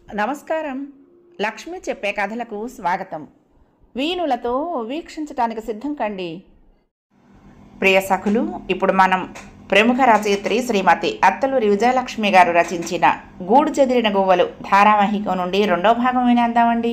నమస్కారం లక్ష్మి చెప్పే కథలకు స్వాగతం వీణులతో వీక్షించటానికి సిద్ధం కండి ప్రియ సఖులు ఇప్పుడు మనం ప్రముఖ రచయిత్రి శ్రీమతి అత్తలూరి విజయలక్ష్మి గారు రచించిన గూడు చెదిరిన గువ్వలు ధారావాహికం నుండి రెండో భాగం వినేద్దామండి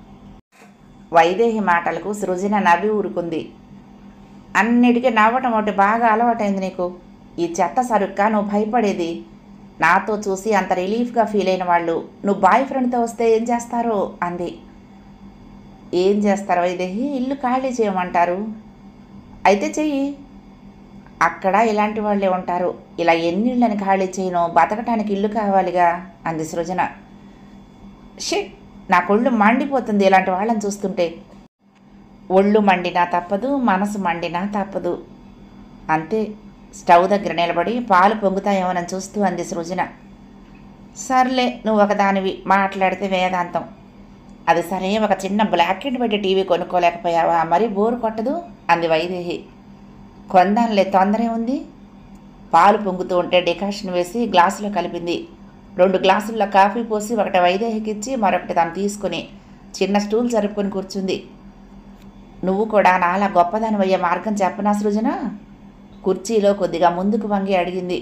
వైదేహి మాటలకు సృజన నవ్వి ఊరుకుంది అన్నిటికీ నవ్వటం ఒకటి బాగా అలవాటైంది నీకు ఈ చెత్త సరుక్క నువ్వు భయపడేది నాతో చూసి అంత రిలీఫ్గా ఫీల్ అయిన వాళ్ళు నువ్వు బాయ్ ఫ్రెండ్తో వస్తే ఏం చేస్తారో అంది ఏం చేస్తారు వైదేహి ఇల్లు ఖాళీ చేయమంటారు అయితే చెయ్యి అక్కడ ఇలాంటి వాళ్ళే ఉంటారు ఇలా ఎన్ని ఇళ్ళని ఖాళీ చేయను బతకటానికి ఇల్లు కావాలిగా అంది సృజన షిట్ నా కొళ్ళు మండిపోతుంది ఇలాంటి వాళ్ళని చూస్తుంటే ఒళ్ళు మండినా తప్పదు మనసు మండినా తప్పదు అంతే స్టవ్ దగ్గర నిలబడి పాలు పొంగుతాయేమోనని చూస్తూ అంది సృజన సర్లే నువ్వు ఒకదానివి మాట్లాడితే వేదాంతం అది సరే ఒక చిన్న బ్లాక్ అండ్ వైట్ టీవీ కొనుక్కోలేకపోయావా మరీ బోరు కొట్టదు అంది వైదేహి కొందానిలే తొందరే ఉంది పాలు పొంగుతూ ఉంటే డికాషన్ వేసి గ్లాసులో కలిపింది రెండు గ్లాసుల్లో కాఫీ పోసి ఒకటి వైదేహికి ఇచ్చి మరొకటి తను తీసుకుని చిన్న స్టూల్ జరుపుకొని కూర్చుంది నువ్వు కూడా నాలా గొప్పదానివయ్యే మార్గం చెప్పనా సృజన కుర్చీలో కొద్దిగా ముందుకు వంగి అడిగింది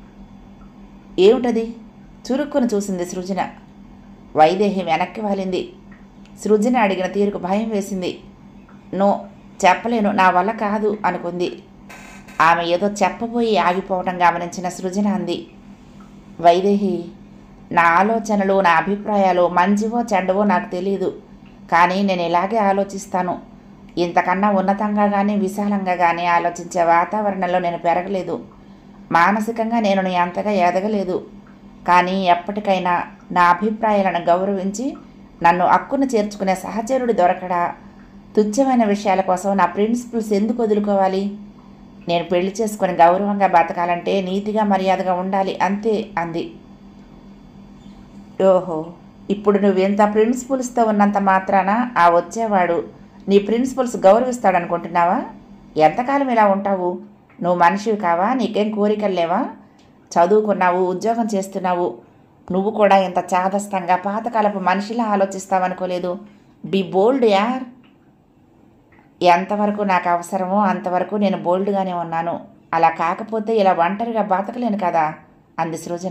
ఏమిటది చురుక్కును చూసింది సృజన వైదేహి వెనక్కి వాలింది సృజన అడిగిన తీరుకు భయం వేసింది నో చెప్పలేను నా వల్ల కాదు అనుకుంది ఆమె ఏదో చెప్పబోయి ఆగిపోవటం గమనించిన సృజన అంది వైదేహి నా ఆలోచనలు నా అభిప్రాయాలు మంచివో చెడ్డవో నాకు తెలియదు కానీ నేను ఇలాగే ఆలోచిస్తాను ఇంతకన్నా ఉన్నతంగా కానీ విశాలంగా కానీ ఆలోచించే వాతావరణంలో నేను పెరగలేదు మానసికంగా నేను నీ అంతగా ఎదగలేదు కానీ ఎప్పటికైనా నా అభిప్రాయాలను గౌరవించి నన్ను అక్కును చేర్చుకునే సహచరుడు దొరకడా తుచ్చమైన విషయాల కోసం నా ప్రిన్సిపల్స్ ఎందుకు వదులుకోవాలి నేను పెళ్లి చేసుకొని గౌరవంగా బతకాలంటే నీతిగా మర్యాదగా ఉండాలి అంతే అంది ఓహో ఇప్పుడు నువ్వు ఎంత ప్రిన్సిపల్స్తో ఉన్నంత మాత్రాన ఆ వచ్చేవాడు నీ ప్రిన్సిపల్స్ గౌరవిస్తాడనుకుంటున్నావా ఎంతకాలం ఇలా ఉంటావు నువ్వు మనిషివి కావా నీకేం కోరికలు లేవా చదువుకున్నావు ఉద్యోగం చేస్తున్నావు నువ్వు కూడా ఇంత చాదస్తంగా పాతకాలపు మనిషిలా ఆలోచిస్తావనుకోలేదు బి బోల్డ్ యార్ ఎంతవరకు నాకు అవసరమో అంతవరకు నేను బోల్డ్గానే ఉన్నాను అలా కాకపోతే ఇలా ఒంటరిగా బతకలేను కదా అంది సృజన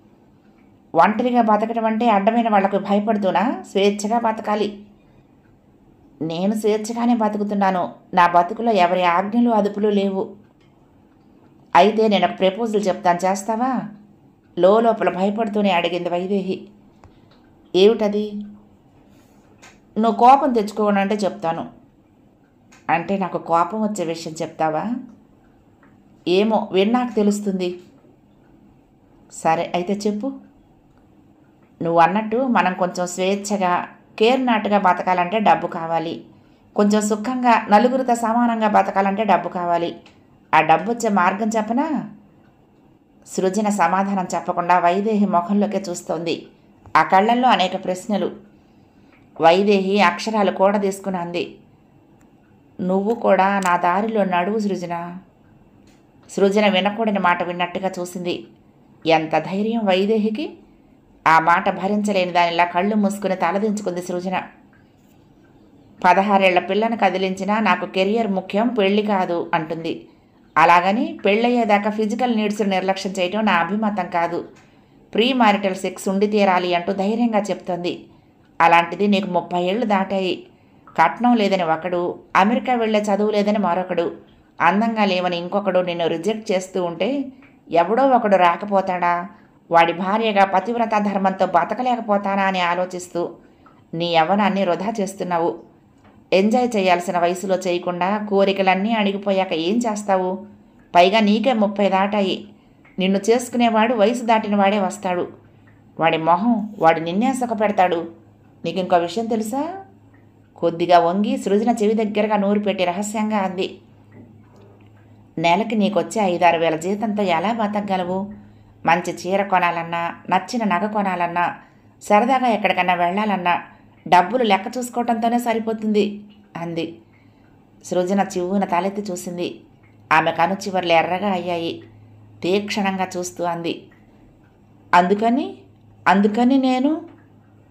ఒంటరిగా బతకడం అంటే అడ్డమైన వాళ్లకు భయపడుతూనా స్వేచ్ఛగా బతకాలి నేను స్వేచ్ఛగానే బతుకుతున్నాను నా బతుకులో ఎవరి ఆజ్ఞలు అదుపులు లేవు అయితే నేను ఒక ప్రపోజల్ చెప్తాను చేస్తావా లోపల భయపడుతూనే అడిగింది వైదేహి ఏమిటది నువ్వు కోపం తెచ్చుకోనంటే చెప్తాను అంటే నాకు కోపం వచ్చే విషయం చెప్తావా ఏమో విన్నాక తెలుస్తుంది సరే అయితే చెప్పు నువ్వు అన్నట్టు మనం కొంచెం స్వేచ్ఛగా కేర్ నాటుగా బతకాలంటే డబ్బు కావాలి కొంచెం సుఖంగా నలుగురితో సమానంగా బతకాలంటే డబ్బు కావాలి ఆ డబ్బు వచ్చే మార్గం చెప్పనా సృజన సమాధానం చెప్పకుండా వైదేహి ముఖంలోకే చూస్తోంది ఆ కళ్ళల్లో అనేక ప్రశ్నలు వైదేహి అక్షరాలు కూడా తీసుకుని అంది నువ్వు కూడా నా దారిలో నడువు సృజన సృజన వినకూడని మాట విన్నట్టుగా చూసింది ఎంత ధైర్యం వైదేహికి ఆ మాట భరించలేని దానిలా కళ్ళు మూసుకుని తలదించుకుంది సృజన పదహారేళ్ల పిల్లను కదిలించినా నాకు కెరియర్ ముఖ్యం పెళ్లి కాదు అంటుంది అలాగని పెళ్ళయ్యేదాకా ఫిజికల్ నీడ్స్ నిర్లక్ష్యం చేయటం నా అభిమతం కాదు ప్రీ మ్యారిటల్ సెక్స్ ఉండి తీరాలి అంటూ ధైర్యంగా చెప్తోంది అలాంటిది నీకు ముప్పై ఏళ్ళు దాటాయి కట్నం లేదని ఒకడు అమెరికా వెళ్ళే చదువు లేదని మరొకడు అందంగా లేవని ఇంకొకడు నిన్ను రిజెక్ట్ చేస్తూ ఉంటే ఎవడో ఒకడు రాకపోతాడా వాడి భార్యగా పతివ్రత ధర్మంతో బతకలేకపోతానా అని ఆలోచిస్తూ నీ యవ్వనాన్ని వృధా చేస్తున్నావు ఎంజాయ్ చేయాల్సిన వయసులో చేయకుండా కోరికలన్నీ అణిగిపోయాక ఏం చేస్తావు పైగా నీకే ముప్పై దాటాయి నిన్ను చేసుకునేవాడు వయసు దాటిన వాడే వస్తాడు వాడి మొహం వాడు నిన్నే సుఖపెడతాడు నీకు ఇంకో విషయం తెలుసా కొద్దిగా వంగి సృజన చెవి దగ్గరగా నూరు పెట్టి రహస్యంగా అంది నెలకి నీకొచ్చే ఐదారు వేల జీతంతో ఎలా బతకగలవు మంచి చీర కొనాలన్నా నచ్చిన నగ కొనాలన్నా సరదాగా ఎక్కడికన్నా వెళ్ళాలన్నా డబ్బులు లెక్క చూసుకోవటంతోనే సరిపోతుంది అంది సృజన చివ్వున తలెత్తి చూసింది ఆమె కను చివర్లు ఎర్రగా అయ్యాయి తీక్షణంగా చూస్తూ అంది అందుకని అందుకని నేను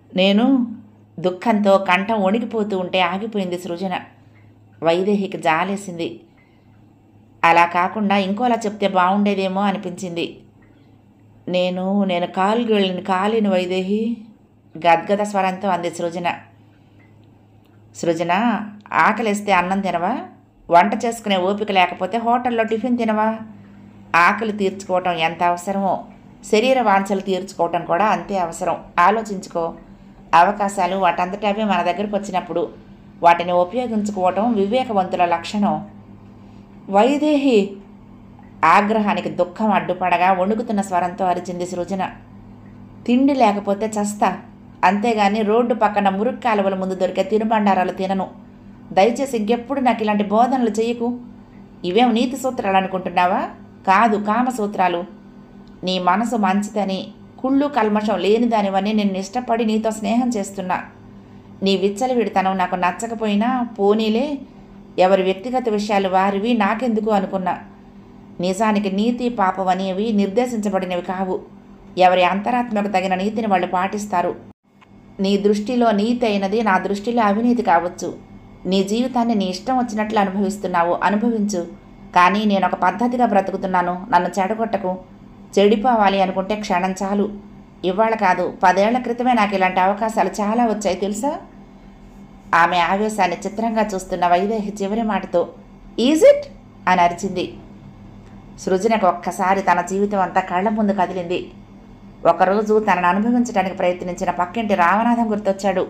నేను దుఃఖంతో కంఠం వణికిపోతూ ఉంటే ఆగిపోయింది సృజన వైదేహికి జాలేసింది అలా కాకుండా ఇంకోలా చెప్తే బాగుండేదేమో అనిపించింది నేను నేను కాలు గళ్ళని కాలిని వైదేహి గద్గద స్వరంతో అంది సృజన సృజన ఆకలిస్తే అన్నం తినవా వంట చేసుకునే ఓపిక లేకపోతే హోటల్లో టిఫిన్ తినవా ఆకలి తీర్చుకోవటం ఎంత అవసరమో శరీర వాంఛలు తీర్చుకోవటం కూడా అంతే అవసరం ఆలోచించుకో అవకాశాలు వాటంతటవే మన దగ్గరకు వచ్చినప్పుడు వాటిని ఉపయోగించుకోవటం వివేకవంతుల లక్షణం వైదేహి ఆగ్రహానికి దుఃఖం అడ్డుపడగా వణుకుతున్న స్వరంతో అరిచింది సృజన తిండి లేకపోతే చస్తా అంతేగాని రోడ్డు పక్కన మురుగు కాలువల ముందు దొరికే తినుబండారాలు తినను దయచేసి ఇంకెప్పుడు నాకు ఇలాంటి బోధనలు చేయకు ఇవేం నీతి సూత్రాలు అనుకుంటున్నావా కాదు కామ సూత్రాలు నీ మనసు మంచిదని కుళ్ళు కల్మషం లేనిదానివని నేను ఇష్టపడి నీతో స్నేహం చేస్తున్నా నీ విచ్చలవిడితనం నాకు నచ్చకపోయినా పోనీలే ఎవరి వ్యక్తిగత విషయాలు వారివి నాకెందుకు అనుకున్నా నిజానికి నీతి పాపం అనేవి నిర్దేశించబడినవి కావు ఎవరి అంతరాత్మకు తగిన నీతిని వాళ్ళు పాటిస్తారు నీ దృష్టిలో నీతి అయినది నా దృష్టిలో అవినీతి కావచ్చు నీ జీవితాన్ని నీ ఇష్టం వచ్చినట్లు అనుభవిస్తున్నావు అనుభవించు కానీ నేను ఒక పద్ధతిగా బ్రతుకుతున్నాను నన్ను చెడగొట్టకు చెడిపోవాలి అనుకుంటే క్షణం చాలు ఇవాళ కాదు పదేళ్ల క్రితమే నాకు ఇలాంటి అవకాశాలు చాలా వచ్చాయి తెలుసా ఆమె ఆవేశాన్ని చిత్రంగా చూస్తున్న వైదేహి చివరి మాటతో ఈజ్ ఇట్ అని అరిచింది సృజనకు ఒక్కసారి తన జీవితం అంతా కళ్ళ ముందు కదిలింది ఒకరోజు తనను అనుభవించడానికి ప్రయత్నించిన పక్కింటి రామనాథం గుర్తొచ్చాడు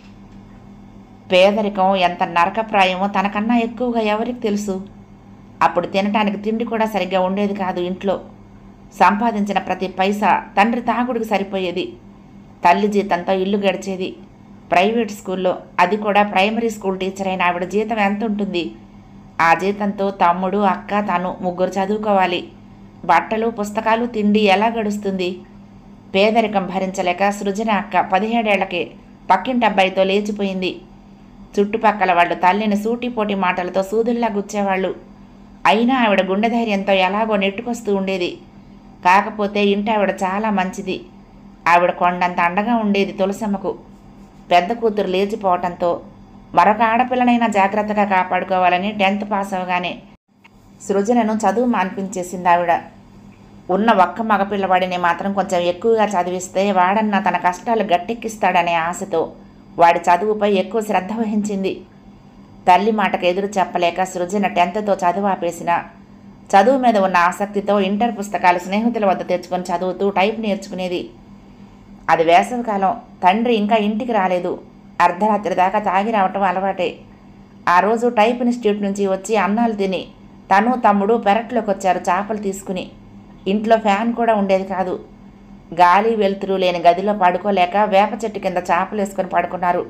పేదరికం ఎంత నరకప్రాయమో తనకన్నా ఎక్కువగా ఎవరికి తెలుసు అప్పుడు తినటానికి తిండి కూడా సరిగ్గా ఉండేది కాదు ఇంట్లో సంపాదించిన ప్రతి పైసా తండ్రి తాగుడికి సరిపోయేది తల్లి జీతంతో ఇల్లు గడిచేది ప్రైవేట్ స్కూల్లో అది కూడా ప్రైమరీ స్కూల్ టీచర్ అయిన ఆవిడ జీతం ఎంత ఉంటుంది ఆ జీతంతో తమ్ముడు అక్క తను ముగ్గురు చదువుకోవాలి బట్టలు పుస్తకాలు తిండి ఎలా గడుస్తుంది పేదరికం భరించలేక సృజన అక్క పదిహేడేళ్లకే పక్కింటి అబ్బాయితో లేచిపోయింది చుట్టుపక్కల వాళ్ళు తల్లిని సూటిపోటి మాటలతో సూదుల్లా గుచ్చేవాళ్ళు అయినా ఆవిడ గుండె ధైర్యంతో ఎలాగో నెట్టుకొస్తూ ఉండేది కాకపోతే ఇంటి ఆవిడ చాలా మంచిది ఆవిడ కొండంత అండగా ఉండేది తులసమ్మకు పెద్ద కూతురు లేచిపోవటంతో మరొక ఆడపిల్లనైనా జాగ్రత్తగా కాపాడుకోవాలని టెన్త్ పాస్ అవగానే సృజనను చదువు మాన్పించేసింది ఆవిడ ఉన్న ఒక్క మగపిల్లవాడిని మాత్రం కొంచెం ఎక్కువగా చదివిస్తే వాడన్నా తన కష్టాలు గట్టెక్కిస్తాడనే ఆశతో వాడి చదువుపై ఎక్కువ శ్రద్ధ వహించింది తల్లి మాటకు ఎదురు చెప్పలేక సృజన టెన్త్తో చదువు ఆపేసిన చదువు మీద ఉన్న ఆసక్తితో ఇంటర్ పుస్తకాలు స్నేహితుల వద్ద తెచ్చుకొని చదువుతూ టైప్ నేర్చుకునేది అది వేసవికాలం తండ్రి ఇంకా ఇంటికి రాలేదు అర్ధరాత్రి దాకా తాగి రావటం అలవాటే ఆ రోజు టైప్ ఇన్స్టిట్యూట్ నుంచి వచ్చి అన్నాలు తిని తను తమ్ముడు పెరట్లోకి వచ్చారు చేపలు తీసుకుని ఇంట్లో ఫ్యాన్ కూడా ఉండేది కాదు గాలి వెలుతురు లేని గదిలో పడుకోలేక వేప చెట్టు కింద చేపలు వేసుకొని పడుకున్నారు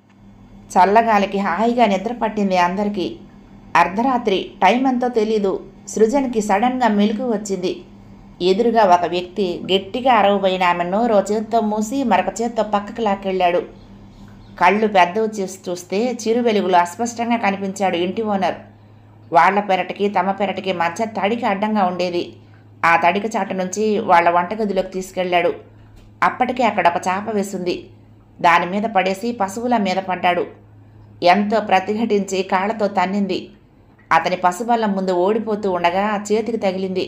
చల్లగాలికి హాయిగా నిద్ర పట్టింది అందరికీ అర్ధరాత్రి టైం ఎంతో తెలీదు సృజన్కి సడన్గా మెలకు వచ్చింది ఎదురుగా ఒక వ్యక్తి గట్టిగా అరవబోయిన ఆమె నోరో చేత్తో మూసి మరొక చేత్తో పక్కకు లాక్కెళ్ళాడు కళ్ళు పెద్దవి చేసి చూస్తే చిరు వెలుగులు అస్పష్టంగా కనిపించాడు ఇంటి ఓనర్ వాళ్ళ పెరటికి తమ పెరటికి మధ్య తడికి అడ్డంగా ఉండేది ఆ తడిక చాటు నుంచి వాళ్ళ వంటగదిలోకి తీసుకెళ్ళాడు అప్పటికే అక్కడ ఒక చాప వేసింది దాని మీద పడేసి పశువుల మీద పడ్డాడు ఎంతో ప్రతిఘటించి కాళ్ళతో తన్నింది అతని పశుబల్లం ముందు ఓడిపోతూ ఉండగా చేతికి తగిలింది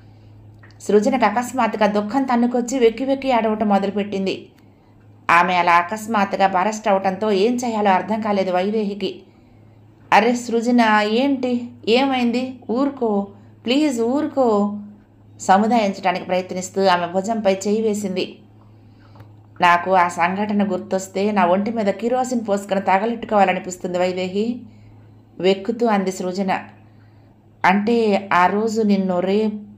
సృజనకు అకస్మాత్తుగా దుఃఖం తన్నుకొచ్చి వెక్కి వెక్కి ఆడవటం మొదలుపెట్టింది ఆమె అలా అకస్మాత్తుగా బరస్ట్ అవటంతో ఏం చేయాలో అర్థం కాలేదు వైదేహికి అరే సృజన ఏంటి ఏమైంది ఊరుకో ప్లీజ్ ఊరుకో సముదాయించడానికి ప్రయత్నిస్తూ ఆమె భుజంపై చేయి వేసింది నాకు ఆ సంఘటన గుర్తొస్తే నా ఒంటి మీద కిరోసిన్ పోసుకొని తగలెట్టుకోవాలనిపిస్తుంది వైదేహి వెక్కుతూ అంది సృజన అంటే ఆ రోజు నిన్ను రే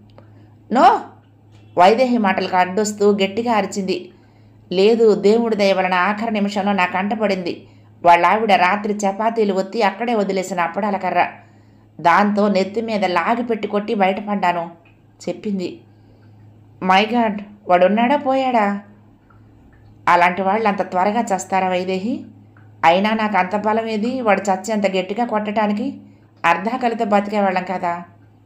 నో వైదేహి మాటలకు అడ్డొస్తూ గట్టిగా అరిచింది లేదు దేవుడి దయ వలన ఆఖరి నిమిషంలో నా కంటపడింది వాళ్ళ ఆవిడ రాత్రి చపాతీలు ఒత్తి అక్కడే వదిలేసిన అప్పడాల కర్ర దాంతో నెత్తి మీద లాగి పెట్టి కొట్టి బయటపడ్డాను చెప్పింది మై గాడ్ వాడున్నాడా పోయాడా అలాంటి వాళ్ళు అంత త్వరగా చస్తారా వైదేహి అయినా నాకు అంత బలం ఏది వాడు చచ్చి అంత గట్టిగా కొట్టడానికి అర్ధాకలితో బతికేవాళ్ళం కదా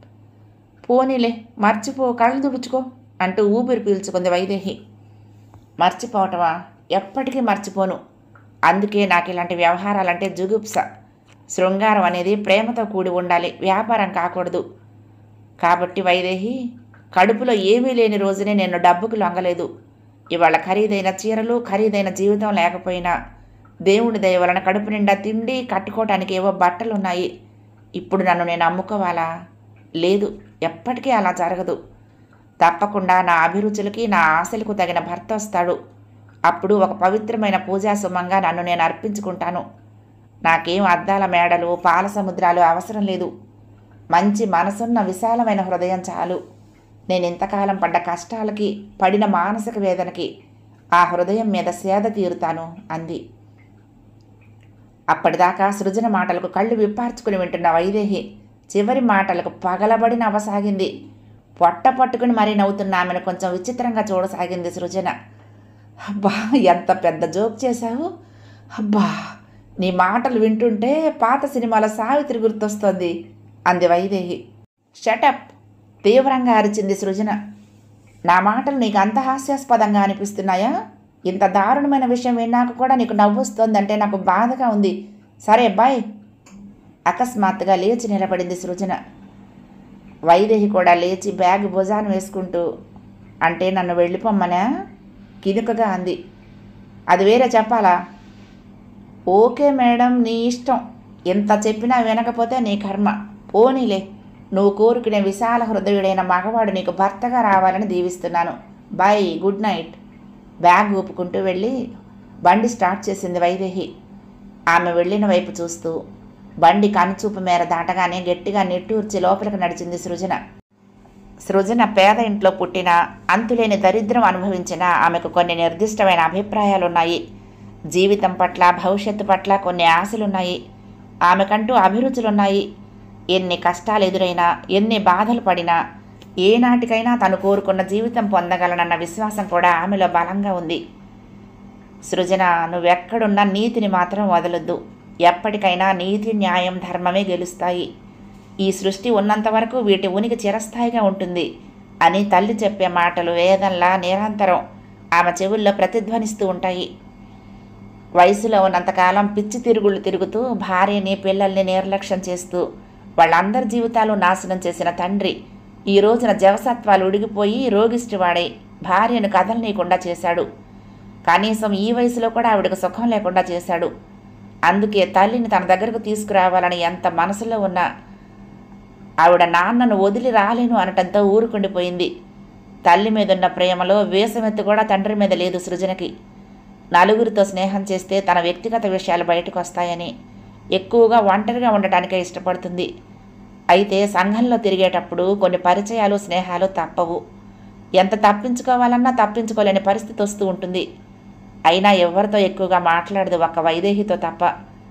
పోనీలే మర్చిపో కళ్ళు తుడుచుకో అంటూ ఊపిరి పీల్చుకుంది వైదేహి మర్చిపోవటమా ఎప్పటికీ మర్చిపోను అందుకే నాకు ఇలాంటి వ్యవహారాలంటే జుగుప్స శృంగారం అనేది ప్రేమతో కూడి ఉండాలి వ్యాపారం కాకూడదు కాబట్టి వైదేహి కడుపులో ఏమీ లేని రోజునే నేను డబ్బుకు లొంగలేదు ఇవాళ ఖరీదైన చీరలు ఖరీదైన జీవితం లేకపోయినా దేవుడి దయ వలన కడుపు నిండా తిండి కట్టుకోవడానికి ఏవో బట్టలు ఉన్నాయి ఇప్పుడు నన్ను నేను అమ్ముకోవాలా లేదు ఎప్పటికీ అలా జరగదు తప్పకుండా నా అభిరుచులకి నా ఆశలకు తగిన భర్త వస్తాడు అప్పుడు ఒక పవిత్రమైన పూజా సుమంగా నన్ను నేను అర్పించుకుంటాను నాకేం అద్దాల మేడలు పాల సముద్రాలు అవసరం లేదు మంచి మనసున్న విశాలమైన హృదయం చాలు నేను ఇంతకాలం పడ్డ కష్టాలకి పడిన మానసిక వేదనకి ఆ హృదయం మీద సేద తీరుతాను అంది అప్పటిదాకా సృజన మాటలకు కళ్ళు విప్పార్చుకుని వింటున్న వైదేహి చివరి మాటలకు పగలబడి నవ్వసాగింది పొట్ట పట్టుకుని మరీ నవ్వుతున్న ఆమెను కొంచెం విచిత్రంగా చూడసాగింది సృజన అబ్బా ఎంత పెద్ద జోక్ చేశావు అబ్బా నీ మాటలు వింటుంటే పాత సినిమాల సావిత్రి గుర్తొస్తోంది అంది వైదేహి షటప్ తీవ్రంగా అరిచింది సృజన నా మాటలు నీకు అంత హాస్యాస్పదంగా అనిపిస్తున్నాయా ఇంత దారుణమైన విషయం విన్నాక కూడా నీకు నవ్వొస్తోందంటే నాకు బాధగా ఉంది సరే బాయ్ అకస్మాత్తుగా లేచి నిలబడింది సృజన వైదేహి కూడా లేచి బ్యాగ్ భుజాన వేసుకుంటూ అంటే నన్ను వెళ్ళిపోమ్మనా కినుకగా అంది అది వేరే చెప్పాలా ఓకే మేడం నీ ఇష్టం ఎంత చెప్పినా వినకపోతే నీ కర్మ పోనీలే నువ్వు కోరుకునే విశాల హృదయుడైన మగవాడు నీకు భర్తగా రావాలని దీవిస్తున్నాను బాయ్ గుడ్ నైట్ బ్యాగ్ ఊపుకుంటూ వెళ్ళి బండి స్టార్ట్ చేసింది వైదేహి ఆమె వెళ్ళిన వైపు చూస్తూ బండి కనుచూపు మేర దాటగానే గట్టిగా నిట్టూర్చి లోపలికి నడిచింది సృజన సృజన పేద ఇంట్లో పుట్టిన అంతులేని దరిద్రం అనుభవించిన ఆమెకు కొన్ని నిర్దిష్టమైన అభిప్రాయాలున్నాయి జీవితం పట్ల భవిష్యత్తు పట్ల కొన్ని ఆశలున్నాయి ఆమెకంటూ అభిరుచులున్నాయి ఎన్ని కష్టాలు ఎదురైనా ఎన్ని బాధలు పడినా ఏనాటికైనా తను కోరుకున్న జీవితం పొందగలనన్న విశ్వాసం కూడా ఆమెలో బలంగా ఉంది సృజన నువ్వెక్కడున్నా నీతిని మాత్రం వదలొద్దు ఎప్పటికైనా నీతి న్యాయం ధర్మమే గెలుస్తాయి ఈ సృష్టి ఉన్నంత వరకు వీటి ఉనికి చిరస్థాయిగా ఉంటుంది అని తల్లి చెప్పే మాటలు వేదంలా నిరంతరం ఆమె చెవుల్లో ప్రతిధ్వనిస్తూ ఉంటాయి వయసులో ఉన్నంతకాలం పిచ్చి తిరుగుళ్ళు తిరుగుతూ భార్యని పిల్లల్ని నిర్లక్ష్యం చేస్తూ వాళ్ళందరి జీవితాలు నాశనం చేసిన తండ్రి ఈ రోజున జవసత్వాలు ఉడిగిపోయి రోగిష్టివాడై భార్యను కదలనీయకుండా చేశాడు కనీసం ఈ వయసులో కూడా ఆవిడకు సుఖం లేకుండా చేశాడు అందుకే తల్లిని తన దగ్గరకు తీసుకురావాలని ఎంత మనసులో ఉన్నా ఆవిడ నాన్నను వదిలి రాలేను అనటంతో ఊరుకుండిపోయింది తల్లి మీదున్న ప్రేమలో వేసమెత్తు కూడా తండ్రి మీద లేదు సృజనకి నలుగురితో స్నేహం చేస్తే తన వ్యక్తిగత విషయాలు బయటకు వస్తాయని ఎక్కువగా ఒంటరిగా ఉండటానికే ఇష్టపడుతుంది అయితే సంఘంలో తిరిగేటప్పుడు కొన్ని పరిచయాలు స్నేహాలు తప్పవు ఎంత తప్పించుకోవాలన్నా తప్పించుకోలేని పరిస్థితి వస్తూ ఉంటుంది అయినా ఎవరితో ఎక్కువగా మాట్లాడదు ఒక్క వైదేహితో తప్ప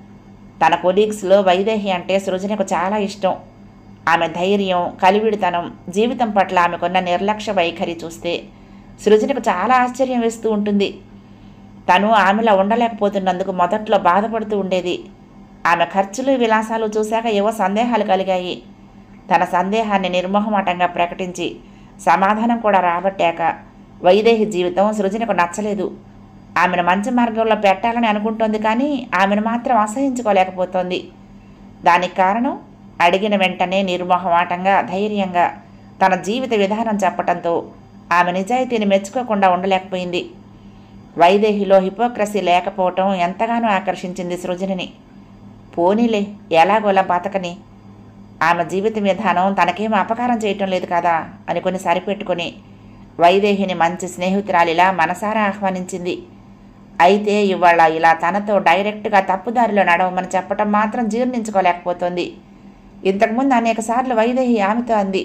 తన కొలీగ్స్లో వైదేహి అంటే సృజనకు చాలా ఇష్టం ఆమె ధైర్యం కలివిడితనం జీవితం పట్ల ఆమెకున్న నిర్లక్ష్య వైఖరి చూస్తే సృజనకు చాలా ఆశ్చర్యం వేస్తూ ఉంటుంది తను ఆమెలా ఉండలేకపోతున్నందుకు మొదట్లో బాధపడుతూ ఉండేది ఆమె ఖర్చులు విలాసాలు చూశాక ఏవో సందేహాలు కలిగాయి తన సందేహాన్ని నిర్మోహమాటంగా ప్రకటించి సమాధానం కూడా రాబట్టాక వైదేహి జీవితం సృజనకు నచ్చలేదు ఆమెను మంచి మార్గంలో పెట్టాలని అనుకుంటోంది కానీ ఆమెను మాత్రం అసహించుకోలేకపోతోంది దానికి కారణం అడిగిన వెంటనే నిర్మోహమాటంగా ధైర్యంగా తన జీవిత విధానం చెప్పటంతో ఆమె నిజాయితీని మెచ్చుకోకుండా ఉండలేకపోయింది వైదేహిలో హిపోక్రసీ లేకపోవటం ఎంతగానో ఆకర్షించింది సృజనిని పోనీలే ఎలాగోలా బతకని ఆమె జీవిత విధానం తనకేం అపకారం చేయటం లేదు కదా అనుకుని సరిపెట్టుకుని వైదేహిని మంచి స్నేహితురాలిలా మనసారా ఆహ్వానించింది అయితే ఇవాళ ఇలా తనతో డైరెక్ట్గా తప్పుదారిలో నడవమని చెప్పటం మాత్రం జీర్ణించుకోలేకపోతుంది ఇంతకుముందు అనేకసార్లు వైదేహి ఆమెతో అంది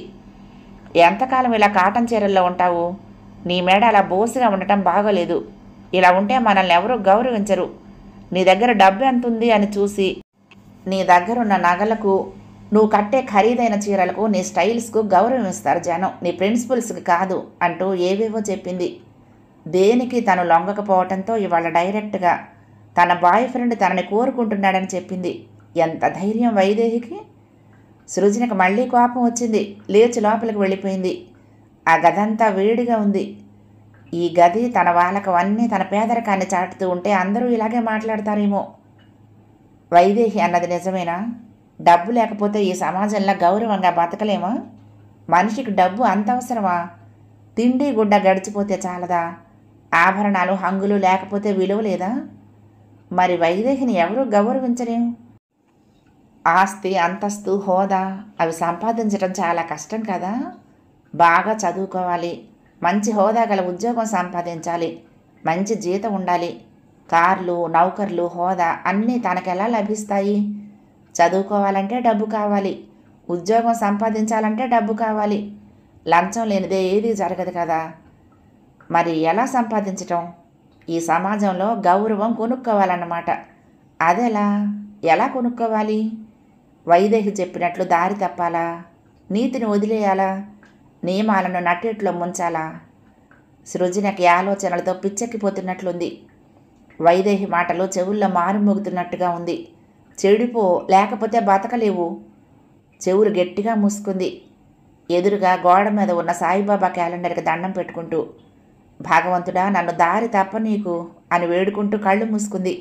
ఎంతకాలం ఇలా కాటన్ చీరల్లో ఉంటావు నీ మేడ అలా బోసుగా ఉండటం బాగోలేదు ఇలా ఉంటే మనల్ని ఎవరూ గౌరవించరు నీ దగ్గర డబ్బు ఎంత ఉంది అని చూసి నీ దగ్గరున్న నగలకు నువ్వు కట్టే ఖరీదైన చీరలకు నీ స్టైల్స్కు గౌరవం ఇస్తారు జనం నీ ప్రిన్సిపల్స్కి కాదు అంటూ ఏవేవో చెప్పింది దేనికి తను లొంగకపోవటంతో ఇవాళ డైరెక్ట్గా తన బాయ్ ఫ్రెండ్ తనని కోరుకుంటున్నాడని చెప్పింది ఎంత ధైర్యం వైదేహికి సృజనకు మళ్ళీ కోపం వచ్చింది లేచి లోపలికి వెళ్ళిపోయింది ఆ గదంతా వేడిగా ఉంది ఈ గది తన వాళ్ళకు అన్నీ తన పేదరికాన్ని చాటుతూ ఉంటే అందరూ ఇలాగే మాట్లాడతారేమో వైదేహి అన్నది నిజమేనా డబ్బు లేకపోతే ఈ సమాజంలో గౌరవంగా బతకలేమా మనిషికి డబ్బు అంత అవసరమా తిండి గుడ్డ గడిచిపోతే చాలదా ఆభరణాలు హంగులు లేకపోతే విలువ లేదా మరి వైదేహిని ఎవరూ గౌరవించలేం ఆస్తి అంతస్తు హోదా అవి సంపాదించడం చాలా కష్టం కదా బాగా చదువుకోవాలి మంచి హోదా గల ఉద్యోగం సంపాదించాలి మంచి జీతం ఉండాలి కార్లు నౌకర్లు హోదా అన్నీ తనకెలా లభిస్తాయి చదువుకోవాలంటే డబ్బు కావాలి ఉద్యోగం సంపాదించాలంటే డబ్బు కావాలి లంచం లేనిదే ఏది జరగదు కదా మరి ఎలా సంపాదించటం ఈ సమాజంలో గౌరవం కొనుక్కోవాలన్నమాట అదెలా ఎలా కొనుక్కోవాలి వైదేహి చెప్పినట్లు దారి తప్పాలా నీతిని వదిలేయాలా నియమాలను నట్టేట్లో ముంచాలా సృజనకి ఆలోచనలతో పిచ్చెక్కిపోతున్నట్లుంది వైదేహి మాటలు చెవుల్లో మారుమోగుతున్నట్టుగా ఉంది చెడిపో లేకపోతే బతకలేవు చెవులు గట్టిగా మూసుకుంది ఎదురుగా గోడ మీద ఉన్న సాయిబాబా క్యాలెండర్కి దండం పెట్టుకుంటూ భగవంతుడా నన్ను దారి తప్ప నీకు అని వేడుకుంటూ కళ్ళు మూసుకుంది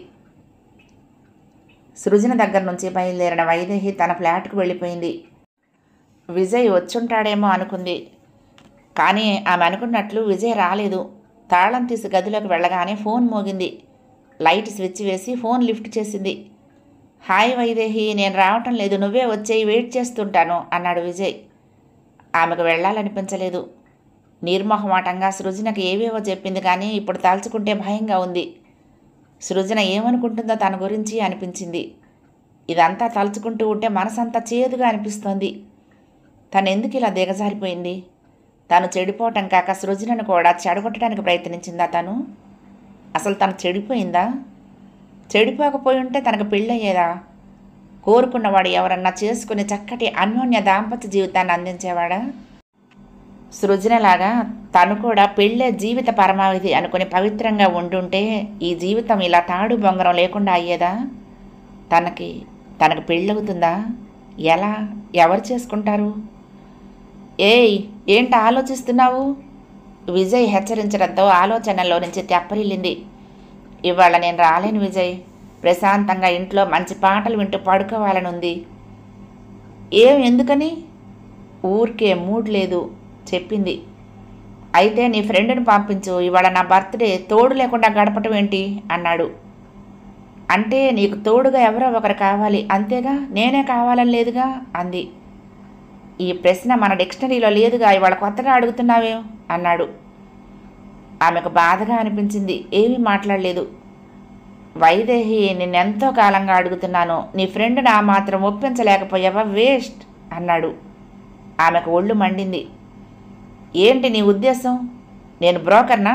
సృజన దగ్గర నుంచి బయలుదేరిన వైదేహి తన ఫ్లాట్కు వెళ్ళిపోయింది విజయ్ వచ్చుంటాడేమో అనుకుంది కానీ ఆమె అనుకున్నట్లు విజయ్ రాలేదు తాళం తీసి గదిలోకి వెళ్ళగానే ఫోన్ మోగింది లైట్ స్విచ్ వేసి ఫోన్ లిఫ్ట్ చేసింది హాయ్ వైదేహి నేను రావటం లేదు నువ్వే వచ్చేయి వెయిట్ చేస్తుంటాను అన్నాడు విజయ్ ఆమెకు వెళ్ళాలనిపించలేదు నిర్మోహమాటంగా సృజనకి ఏవేవో చెప్పింది కానీ ఇప్పుడు తలుచుకుంటే భయంగా ఉంది సృజన ఏమనుకుంటుందో తన గురించి అనిపించింది ఇదంతా తలుచుకుంటూ ఉంటే మనసంతా చేదుగా అనిపిస్తోంది తను ఎందుకు ఇలా దిగజారిపోయింది తను చెడిపోవటం కాక సృజనను కూడా చెడగొట్టడానికి ప్రయత్నించిందా తను అసలు తను చెడిపోయిందా చెడిపోకపోయి ఉంటే తనకు పెళ్ళయ్యేదా కోరుకున్నవాడు ఎవరన్నా చేసుకుని చక్కటి అన్యోన్య దాంపత్య జీవితాన్ని అందించేవాడా సృజనలాగా తను కూడా పెళ్ళే జీవిత పరమావధి అనుకుని పవిత్రంగా ఉండుంటే ఈ జీవితం ఇలా తాడు బొంగరం లేకుండా అయ్యేదా తనకి తనకు పెళ్ళవుతుందా ఎలా ఎవరు చేసుకుంటారు ఏయ్ ఏంటి ఆలోచిస్తున్నావు విజయ్ హెచ్చరించడంతో ఆలోచనల్లో నుంచి తెప్పరిల్లింది ఇవాళ నేను రాలేను విజయ్ ప్రశాంతంగా ఇంట్లో మంచి పాటలు వింటూ పడుకోవాలని ఉంది ఏం ఎందుకని ఊరికే మూడ్ లేదు చెప్పింది అయితే నీ ఫ్రెండ్ని పంపించు ఇవాళ నా బర్త్డే తోడు లేకుండా గడపటం ఏంటి అన్నాడు అంటే నీకు తోడుగా ఎవరో ఒకరు కావాలి అంతేగా నేనే కావాలని లేదుగా అంది ఈ ప్రశ్న మన డిక్షనరీలో లేదుగా ఇవాళ కొత్తగా అడుగుతున్నావేం అన్నాడు ఆమెకు బాధగా అనిపించింది ఏమీ మాట్లాడలేదు వైదేహి నిన్నెంతో కాలంగా అడుగుతున్నాను నీ ఫ్రెండ్ నా మాత్రం ఒప్పించలేకపోయావా వేస్ట్ అన్నాడు ఆమెకు ఒళ్ళు మండింది ఏంటి నీ ఉద్దేశం నేను బ్రోకర్నా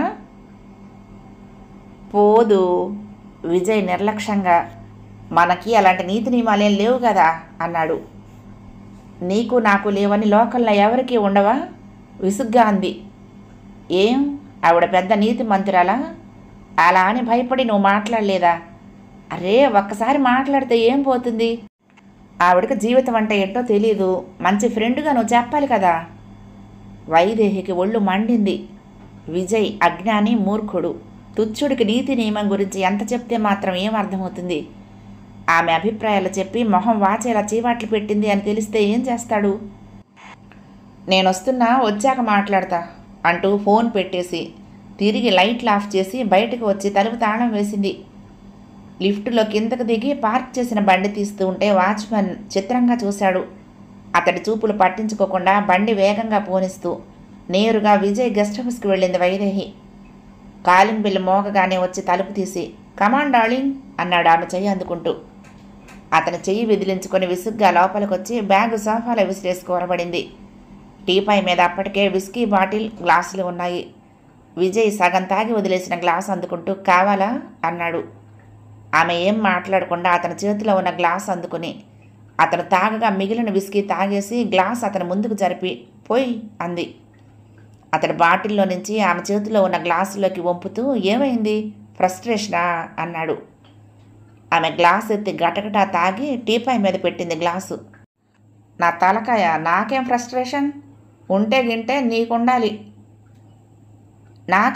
పోదు విజయ్ నిర్లక్ష్యంగా మనకి అలాంటి నీతి నియమాలేం లేవు కదా అన్నాడు నీకు నాకు లేవని లోకల్లో ఎవరికీ ఉండవా విసుగ్గా అంది ఏం ఆవిడ పెద్ద నీతి మంతురాలా అలా అని భయపడి నువ్వు మాట్లాడలేదా అరే ఒక్కసారి మాట్లాడితే ఏం పోతుంది ఆవిడకి జీవితం అంటే ఏంటో తెలీదు మంచి ఫ్రెండ్గా నువ్వు చెప్పాలి కదా వైదేహికి ఒళ్ళు మండింది విజయ్ అజ్ఞాని మూర్ఖుడు తుచ్చుడికి నీతి నియమం గురించి ఎంత చెప్తే మాత్రం ఏం అర్థమవుతుంది ఆమె అభిప్రాయాలు చెప్పి మొహం వాచేలా చీవాట్లు పెట్టింది అని తెలిస్తే ఏం చేస్తాడు నేను వస్తున్నా వచ్చాక మాట్లాడతా అంటూ ఫోన్ పెట్టేసి తిరిగి లైట్లు ఆఫ్ చేసి బయటకు వచ్చి తలుపు తాళం వేసింది లిఫ్టులో కిందకు దిగి పార్క్ చేసిన బండి తీస్తూ ఉంటే వాచ్మెన్ చిత్రంగా చూశాడు అతడి చూపులు పట్టించుకోకుండా బండి వేగంగా పోనిస్తూ నేరుగా విజయ్ గెస్ట్ హౌస్కి వెళ్ళింది వైదేహి కాలింగ్ బిల్లు మోగగానే వచ్చి తలుపు తీసి కమాన్ డార్లింగ్ అన్నాడు ఆమె చెయ్యి అందుకుంటూ అతని చెయ్యి విదిలించుకొని విసుగ్గా లోపలికొచ్చి బ్యాగు సోఫాలో విసిరేసి కూరబడింది టీపాయ్ మీద అప్పటికే విస్కీ బాటిల్ గ్లాసులు ఉన్నాయి విజయ్ సగం తాగి వదిలేసిన గ్లాస్ అందుకుంటూ కావాలా అన్నాడు ఆమె ఏం మాట్లాడకుండా అతని చేతిలో ఉన్న గ్లాస్ అందుకుని అతను తాగగా మిగిలిన విస్కీ తాగేసి గ్లాస్ అతని ముందుకు జరిపి పోయి అంది అతడి బాటిల్లో నుంచి ఆమె చేతిలో ఉన్న గ్లాసులోకి వంపుతూ ఏమైంది ఫ్రస్ట్రేషనా అన్నాడు ఆమె గ్లాస్ ఎత్తి గటగటా తాగి టీపాయ్ మీద పెట్టింది గ్లాసు నా తలకాయ నాకేం ఫ్రస్ట్రేషన్ ఉంటే గింటే నీకుండాలి నాకా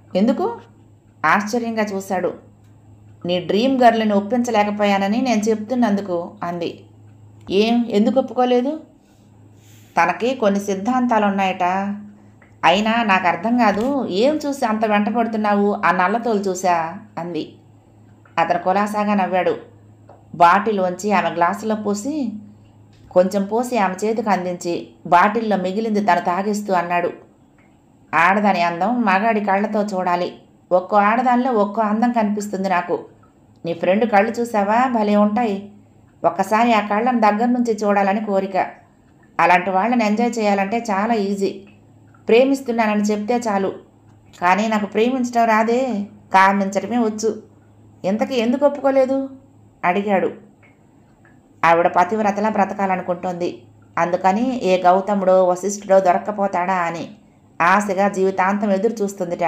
ఎందుకు ఆశ్చర్యంగా చూశాడు నీ డ్రీమ్ గర్ల్ని ఒప్పించలేకపోయానని నేను చెప్తున్నందుకు అంది ఏం ఎందుకు ఒప్పుకోలేదు తనకి కొన్ని సిద్ధాంతాలు ఉన్నాయట అయినా నాకు అర్థం కాదు ఏం చూసి అంత వెంటపడుతున్నావు ఆ నల్లతోలు చూసా అంది అతను కులాసాగా నవ్వాడు బాటిల్లోంచి ఆమె గ్లాసులో పోసి కొంచెం పోసి ఆమె చేతికి అందించి బాటిల్లో మిగిలింది తను తాగిస్తూ అన్నాడు ఆడదాని అందం మగాడి కళ్ళతో చూడాలి ఒక్కో ఆడదానిలో ఒక్కో అందం కనిపిస్తుంది నాకు నీ ఫ్రెండ్ కళ్ళు చూసావా భలే ఉంటాయి ఒక్కసారి ఆ కళ్ళను దగ్గర నుంచి చూడాలని కోరిక అలాంటి వాళ్ళని ఎంజాయ్ చేయాలంటే చాలా ఈజీ ప్రేమిస్తున్నానని చెప్తే చాలు కానీ నాకు ప్రేమించడం రాదే కామించడమే వచ్చు ఇంతకీ ఎందుకు ఒప్పుకోలేదు అడిగాడు ఆవిడ పతివ్రతలా బ్రతకాలనుకుంటోంది అందుకని ఏ గౌతముడో వశిష్ఠుడో దొరక్కపోతాడా అని ఆశగా జీవితాంతం ఎదురు చూస్తుందిట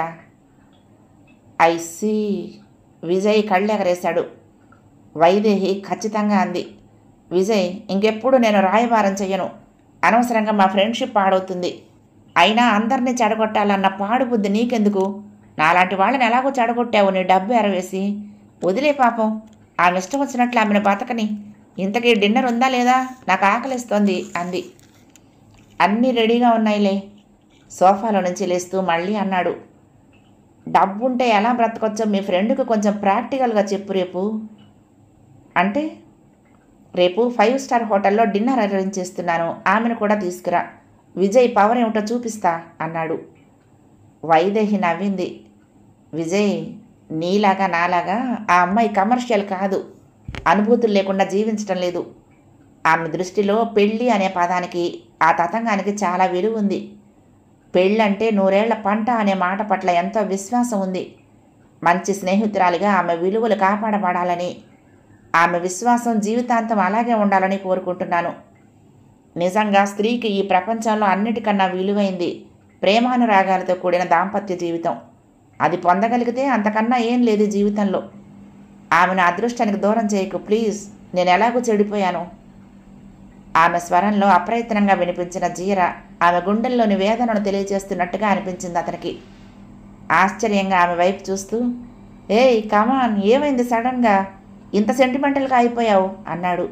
ఐసి విజయ్ కళ్ళెగరేశాడు వైదేహి ఖచ్చితంగా అంది విజయ్ ఇంకెప్పుడు నేను రాయబారం చెయ్యను అనవసరంగా మా ఫ్రెండ్షిప్ పాడవుతుంది అయినా అందరినీ చెడగొట్టాలన్న పాడు బుద్ధి నీకెందుకు నాలాంటి వాళ్ళని ఎలాగో చెడగొట్టావు నీ డబ్బు ఎరవేసి వదిలే పాపం ఆమె ఇష్టం వచ్చినట్లు ఆమెను బతకని ఇంతకీ డిన్నర్ ఉందా లేదా నాకు ఆకలిస్తోంది అంది అన్నీ రెడీగా ఉన్నాయిలే సోఫాలో నుంచి లేస్తూ మళ్ళీ అన్నాడు డబ్బుంటే ఎలా బ్రతకొచ్చో మీ ఫ్రెండ్కి కొంచెం ప్రాక్టికల్గా చెప్పు రేపు అంటే రేపు ఫైవ్ స్టార్ హోటల్లో డిన్నర్ అరేంజ్ చేస్తున్నాను ఆమెను కూడా తీసుకురా విజయ్ పవర్ ఏమిటో చూపిస్తా అన్నాడు వైదేహి నవ్వింది విజయ్ నీలాగా నాలాగా ఆ అమ్మాయి కమర్షియల్ కాదు అనుభూతులు లేకుండా జీవించటం లేదు ఆమె దృష్టిలో పెళ్ళి అనే పదానికి ఆ తతంగానికి చాలా విలువ ఉంది పెళ్ళంటే నూరేళ్ల పంట అనే మాట పట్ల ఎంతో విశ్వాసం ఉంది మంచి స్నేహితురాలిగా ఆమె విలువలు కాపాడబడాలని ఆమె విశ్వాసం జీవితాంతం అలాగే ఉండాలని కోరుకుంటున్నాను నిజంగా స్త్రీకి ఈ ప్రపంచంలో అన్నిటికన్నా విలువైంది ప్రేమానురాగాలతో కూడిన దాంపత్య జీవితం అది పొందగలిగితే అంతకన్నా ఏం లేదు జీవితంలో ఆమెను అదృష్టానికి దూరం చేయకు ప్లీజ్ నేను ఎలాగో చెడిపోయాను ఆమె స్వరంలో అప్రయత్నంగా వినిపించిన జీర ఆమె గుండెల్లోని వేదనను తెలియజేస్తున్నట్టుగా అనిపించింది అతనికి ఆశ్చర్యంగా ఆమె వైపు చూస్తూ ఏయ్ కమాన్ ఏమైంది సడన్గా ఇంత సెంటిమెంటల్గా అయిపోయావు అన్నాడు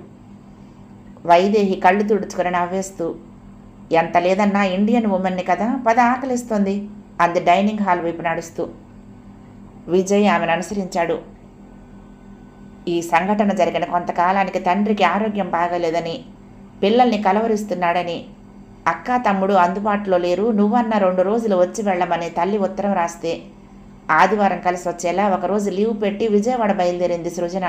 వైదేహి కళ్ళు తుడుచుకొని నవ్వేస్తూ ఎంత లేదన్నా ఇండియన్ ఉమెన్ని కదా పద ఆకలిస్తోంది అంది డైనింగ్ హాల్ వైపు నడుస్తూ విజయ్ ఆమెను అనుసరించాడు ఈ సంఘటన జరిగిన కొంతకాలానికి తండ్రికి ఆరోగ్యం బాగాలేదని పిల్లల్ని కలవరిస్తున్నాడని అక్క తమ్ముడు అందుబాటులో లేరు నువ్వన్న రెండు రోజులు వచ్చి వెళ్ళమని తల్లి ఉత్తరం రాస్తే ఆదివారం కలిసి వచ్చేలా ఒకరోజు లీవ్ పెట్టి విజయవాడ బయలుదేరింది సృజన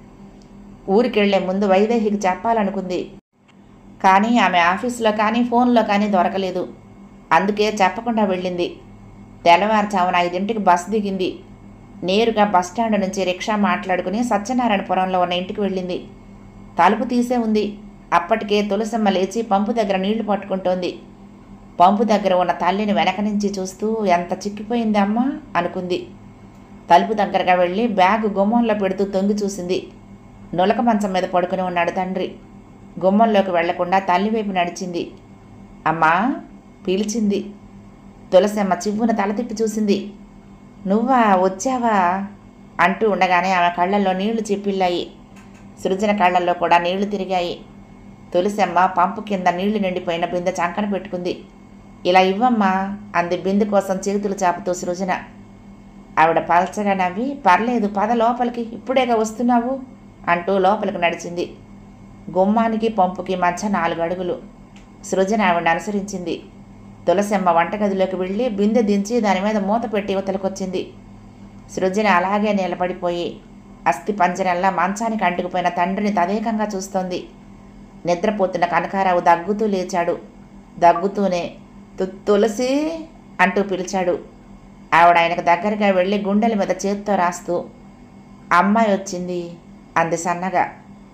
ఊరికెళ్లే ముందు వైదేహికి చెప్పాలనుకుంది కానీ ఆమె ఆఫీసులో కానీ ఫోన్లో కానీ దొరకలేదు అందుకే చెప్పకుండా వెళ్ళింది తెల్లవారుజామున ఐదింటికి బస్ దిగింది నేరుగా బస్టాండ్ నుంచి రిక్షా మాట్లాడుకుని సత్యనారాయణపురంలో ఉన్న ఇంటికి వెళ్ళింది తలుపు తీసే ఉంది అప్పటికే తులసమ్మ లేచి పంపు దగ్గర నీళ్లు పట్టుకుంటోంది పంపు దగ్గర ఉన్న తల్లిని వెనక నుంచి చూస్తూ ఎంత చిక్కిపోయింది అమ్మా అనుకుంది తలుపు దగ్గరగా వెళ్ళి బ్యాగ్ గుమ్మంలో పెడుతూ తొంగి చూసింది నులక మంచం మీద పడుకుని ఉన్నాడు తండ్రి గుమ్మంలోకి వెళ్లకుండా తల్లి వైపు నడిచింది అమ్మా పిలిచింది తులసమ్మ చివ్వున తల తిప్పి చూసింది నువ్వా వచ్చావా అంటూ ఉండగానే ఆమె కళ్ళల్లో నీళ్లు చిప్పిల్లాయి సృజన కళ్ళల్లో కూడా నీళ్లు తిరిగాయి తులసమ్మ పంపు కింద నీళ్లు నిండిపోయిన బిందె చంకన పెట్టుకుంది ఇలా ఇవ్వమ్మా అంది బిందె కోసం చేతులు చాపుతూ సృజన ఆవిడ పల్చగా నవ్వి పర్లేదు పద లోపలికి ఇప్పుడేగా వస్తున్నావు అంటూ లోపలికి నడిచింది గుమ్మానికి పంపుకి మధ్య నాలుగు అడుగులు సృజన ఆవిడ అనుసరించింది తులసమ్మ వంటగదిలోకి వెళ్ళి బిందె దించి దాని మీద మూత పెట్టి ఇవతలకొచ్చింది సృజన అలాగే నిలబడిపోయి అస్థి పంజరంలా మంచానికి అంటుకుపోయిన తండ్రిని తదేకంగా చూస్తోంది నిద్రపోతున్న కనకారావు దగ్గుతూ లేచాడు దగ్గుతూనే "తు- తులసి అంటూ పిలిచాడు ఆవిడ ఆయనకు దగ్గరగా వెళ్ళి గుండెల మీద చేత్తో రాస్తూ అమ్మాయి వచ్చింది అంది సన్నగా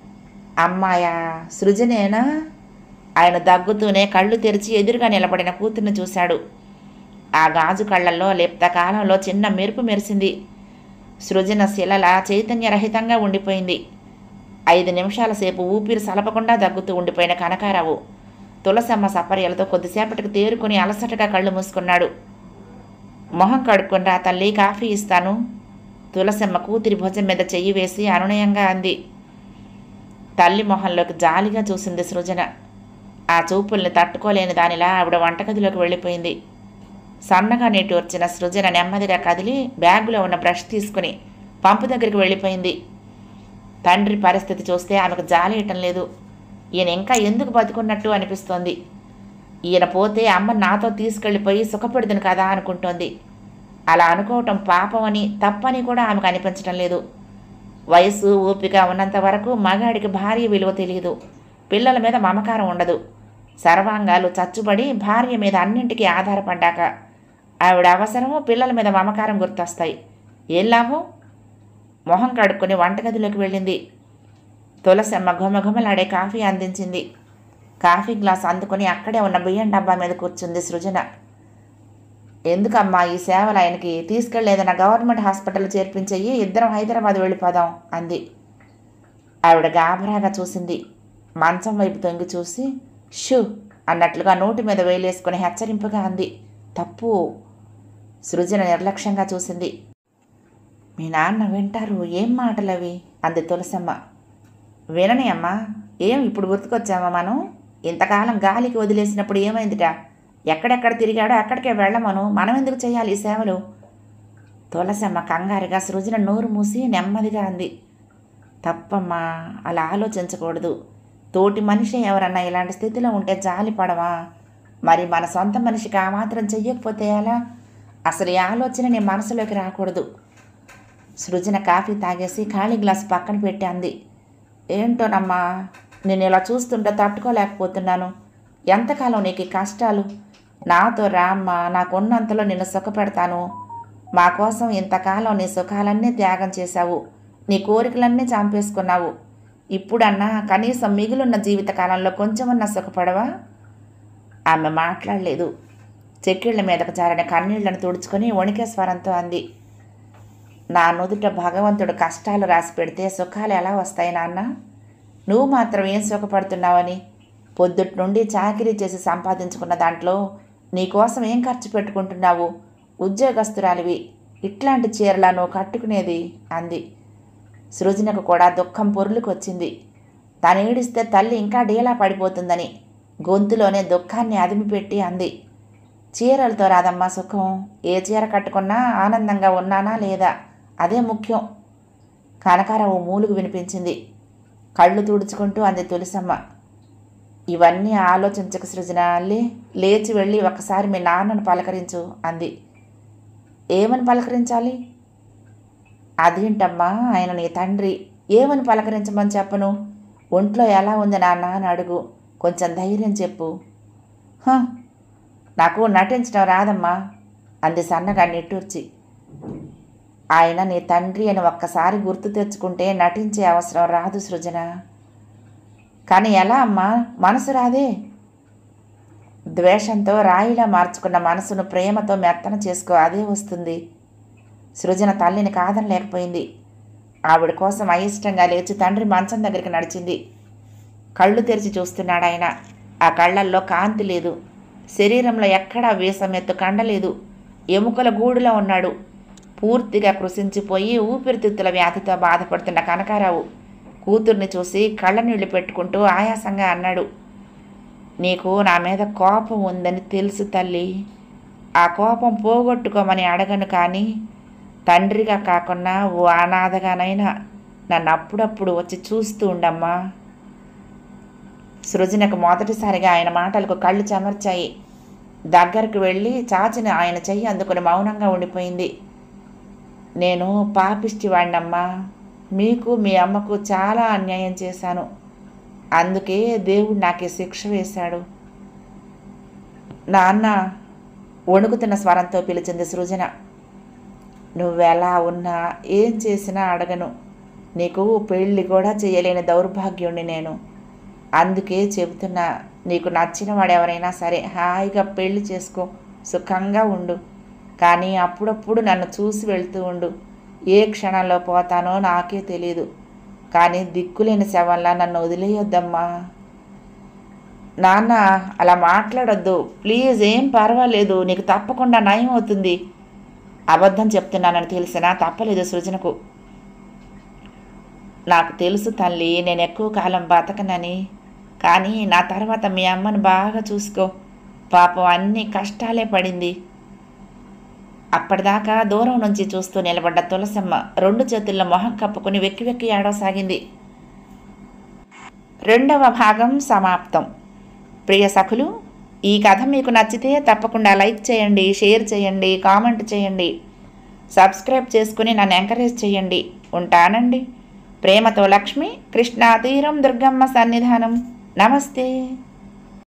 అమ్మాయా సృజనేనా ఆయన దగ్గుతూనే కళ్ళు తెరిచి ఎదురుగా నిలబడిన కూతుర్ని చూశాడు ఆ గాజు కళ్ళల్లో లేప్త కాలంలో చిన్న మెరుపు మెరిసింది సృజన శిలల చైతన్యరహితంగా ఉండిపోయింది ఐదు నిమిషాల సేపు ఊపిరి సలపకుండా దగ్గుతూ ఉండిపోయిన కనకారావు తులసమ్మ సపర్యలతో కొద్దిసేపటికి తేరుకుని అలసటగా కళ్ళు మూసుకున్నాడు మొహం కడుక్కొని రా తల్లి కాఫీ ఇస్తాను తులసమ్మ కూతురి భుజం మీద చెయ్యి వేసి అనునయంగా అంది తల్లి మొహంలోకి జాలిగా చూసింది సృజన ఆ చూపుల్ని తట్టుకోలేని దానిలా ఆవిడ వంటగదిలోకి వెళ్ళిపోయింది సన్నగా నీటి వచ్చిన సృజన నెమ్మదిగా కదిలి బ్యాగులో ఉన్న బ్రష్ తీసుకుని పంపు దగ్గరికి వెళ్ళిపోయింది తండ్రి పరిస్థితి చూస్తే ఆమెకు జాలేయటం లేదు ఈయన ఇంకా ఎందుకు బతుకున్నట్టు అనిపిస్తోంది ఈయన పోతే అమ్మ నాతో తీసుకెళ్ళిపోయి సుఖపెడుతును కదా అనుకుంటోంది అలా అనుకోవటం పాపమని తప్పని కూడా ఆమెకు అనిపించటం లేదు వయసు ఓపిక ఉన్నంత వరకు మగాడికి భార్య విలువ తెలియదు పిల్లల మీద మమకారం ఉండదు సర్వాంగాలు చచ్చుబడి భార్య మీద అన్నింటికీ ఆధారపడ్డాక ఆవిడ అవసరము పిల్లల మీద మమకారం గుర్తొస్తాయి ఏం లాభం మొహం కడుక్కొని వంటగదిలోకి వెళ్ళింది తులసమ్మ ఘుమఘుమలాడే కాఫీ అందించింది కాఫీ గ్లాస్ అందుకొని అక్కడే ఉన్న బియ్యం డబ్బా మీద కూర్చుంది సృజన ఎందుకమ్మా ఈ సేవలు ఆయనకి తీసుకెళ్ళి ఏదైనా గవర్నమెంట్ హాస్పిటల్ చేర్పించేయి ఇద్దరం హైదరాబాద్ వెళ్ళిపోదాం అంది ఆవిడ గాబరాగా చూసింది మంచం వైపు తొంగి చూసి షూ అన్నట్లుగా నోటి మీద వేలేసుకుని హెచ్చరింపుగా అంది తప్పు సృజన నిర్లక్ష్యంగా చూసింది మీ నాన్న వింటారు ఏం మాటలవి అంది తులసమ్మ వినని అమ్మా ఏం ఇప్పుడు గుర్తుకొచ్చామా మనం ఇంతకాలం గాలికి వదిలేసినప్పుడు ఏమైందిట ఎక్కడెక్కడ తిరిగాడో అక్కడికే వెళ్ళమను మనం ఎందుకు చేయాలి ఈ సేవలు తులసమ్మ కంగారుగా సృజన నోరు మూసి నెమ్మదిగా అంది తప్పమ్మా అలా ఆలోచించకూడదు తోటి మనిషి ఎవరన్నా ఇలాంటి స్థితిలో ఉంటే జాలి పడవా మరి మన సొంత మనిషికి ఆ మాత్రం చెయ్యకపోతే ఎలా అసలు ఈ ఆలోచన నీ మనసులోకి రాకూడదు సృజన కాఫీ తాగేసి ఖాళీ గ్లాస్ పక్కన పెట్టి అంది ఏంటోనమ్మా నేను ఇలా చూస్తుంటే తట్టుకోలేకపోతున్నాను ఎంతకాలం నీకు ఈ కష్టాలు నాతో రామ్మా నాకున్నంతలో నిన్ను సుఖపెడతాను మా కోసం ఇంతకాలం నీ సుఖాలన్నీ త్యాగం చేశావు నీ కోరికలన్నీ చంపేసుకున్నావు ఇప్పుడన్నా కనీసం మిగిలిన జీవితకాలంలో కొంచెమన్నా సుఖపడవా ఆమె మాట్లాడలేదు చెక్కిళ్ళ మీదకు జారిన కన్నీళ్లను తుడుచుకొని వణికే స్వరంతో అంది నా నుదుట భగవంతుడు కష్టాలు రాసి పెడితే సుఖాలు ఎలా వస్తాయి నాన్న నువ్వు మాత్రం ఏం సుఖపడుతున్నావని పొద్దుటి నుండి చాకిరీ చేసి సంపాదించుకున్న దాంట్లో నీకోసం ఏం ఖర్చు పెట్టుకుంటున్నావు ఉద్యోగస్తురాలివి ఇట్లాంటి చీరలా నువ్వు కట్టుకునేది అంది సృజనకు కూడా దుఃఖం పొరులుకొచ్చింది తాను ఏడిస్తే తల్లి ఇంకా డీలా పడిపోతుందని గొంతులోనే దుఃఖాన్ని అదిమిపెట్టి అంది చీరలతో రాదమ్మా సుఖం ఏ చీర కట్టుకున్నా ఆనందంగా ఉన్నానా లేదా అదే ముఖ్యం కనకారావు మూలుగు వినిపించింది కళ్ళు తుడుచుకుంటూ అంది తులసమ్మ ఇవన్నీ ఆలోచించక సృజన లే లేచి వెళ్ళి ఒకసారి మీ నాన్నను పలకరించు అంది ఏమని పలకరించాలి అదేంటమ్మా ఆయన నీ తండ్రి ఏమని పలకరించమని చెప్పను ఒంట్లో ఎలా ఉంది నాన్న అని అడుగు కొంచెం ధైర్యం చెప్పు "హ, నాకు నటించడం రాదమ్మా అంది సన్నగా నిట్టూర్చి ఆయన నీ తండ్రి అని ఒక్కసారి గుర్తు తెచ్చుకుంటే నటించే అవసరం రాదు సృజన కానీ ఎలా అమ్మా మనసు రాదే ద్వేషంతో రాయిలా మార్చుకున్న మనసును ప్రేమతో మెత్తన చేసుకో అదే వస్తుంది సృజన తల్లిని కాదనలేకపోయింది ఆవిడ కోసం అయిష్టంగా లేచి తండ్రి మంచం దగ్గరికి నడిచింది కళ్ళు తెరిచి చూస్తున్నాడు ఆయన ఆ కళ్ళల్లో కాంతి లేదు శరీరంలో ఎక్కడా వేసమెత్తు కండలేదు ఎముకల గూడులో ఉన్నాడు పూర్తిగా కృషించిపోయి ఊపిరితిత్తుల వ్యాధితో బాధపడుతున్న కనకారావు కూతుర్ని చూసి కళ్ళనీళ్లు పెట్టుకుంటూ ఆయాసంగా అన్నాడు నీకు నా మీద కోపం ఉందని తెలుసు తల్లి ఆ కోపం పోగొట్టుకోమని అడగను కానీ తండ్రిగా కాకుండా ఓ అనాథగానైనా నన్ను అప్పుడప్పుడు వచ్చి చూస్తూ ఉండమ్మా సృజనకు మొదటిసారిగా ఆయన మాటలకు కళ్ళు చెమర్చాయి దగ్గరకు వెళ్ళి చాచిన ఆయన చెయ్యి అందుకుని మౌనంగా ఉండిపోయింది నేను పాపిష్టి వాడినమ్మా మీకు మీ అమ్మకు చాలా అన్యాయం చేశాను అందుకే దేవుడు నాకు ఈ శిక్ష వేశాడు నాన్న వణుకుతున్న స్వరంతో పిలిచింది సృజన నువ్వెలా ఉన్నా ఏం చేసినా అడగను నీకు పెళ్ళి కూడా చేయలేని దౌర్భాగ్యుణ్ణి నేను అందుకే చెబుతున్నా నీకు నచ్చిన వాడు ఎవరైనా సరే హాయిగా పెళ్లి చేసుకో సుఖంగా ఉండు కానీ అప్పుడప్పుడు నన్ను చూసి వెళ్తూ ఉండు ఏ క్షణంలో పోతానో నాకే తెలియదు కానీ దిక్కులేని శవంలా నన్ను వదిలేయొద్దమ్మా నాన్న అలా మాట్లాడొద్దు ప్లీజ్ ఏం పర్వాలేదు నీకు తప్పకుండా నయం అవుతుంది అబద్ధం చెప్తున్నానని తెలిసినా తప్పలేదు సృజనకు నాకు తెలుసు తల్లి నేను ఎక్కువ కాలం బతకనని కానీ నా తర్వాత మీ అమ్మను బాగా చూసుకో పాపం అన్ని కష్టాలే పడింది అప్పటిదాకా దూరం నుంచి చూస్తూ నిలబడ్డ తులసమ్మ రెండు చేతుల్లో మొహం కప్పుకుని వెక్కి వెక్కి ఏడవసాగింది రెండవ భాగం సమాప్తం ప్రియ సఖులు ఈ కథ మీకు నచ్చితే తప్పకుండా లైక్ చేయండి షేర్ చేయండి కామెంట్ చేయండి సబ్స్క్రైబ్ చేసుకుని నన్ను ఎంకరేజ్ చేయండి ఉంటానండి ప్రేమతో లక్ష్మి కృష్ణా తీరం దుర్గమ్మ సన్నిధానం నమస్తే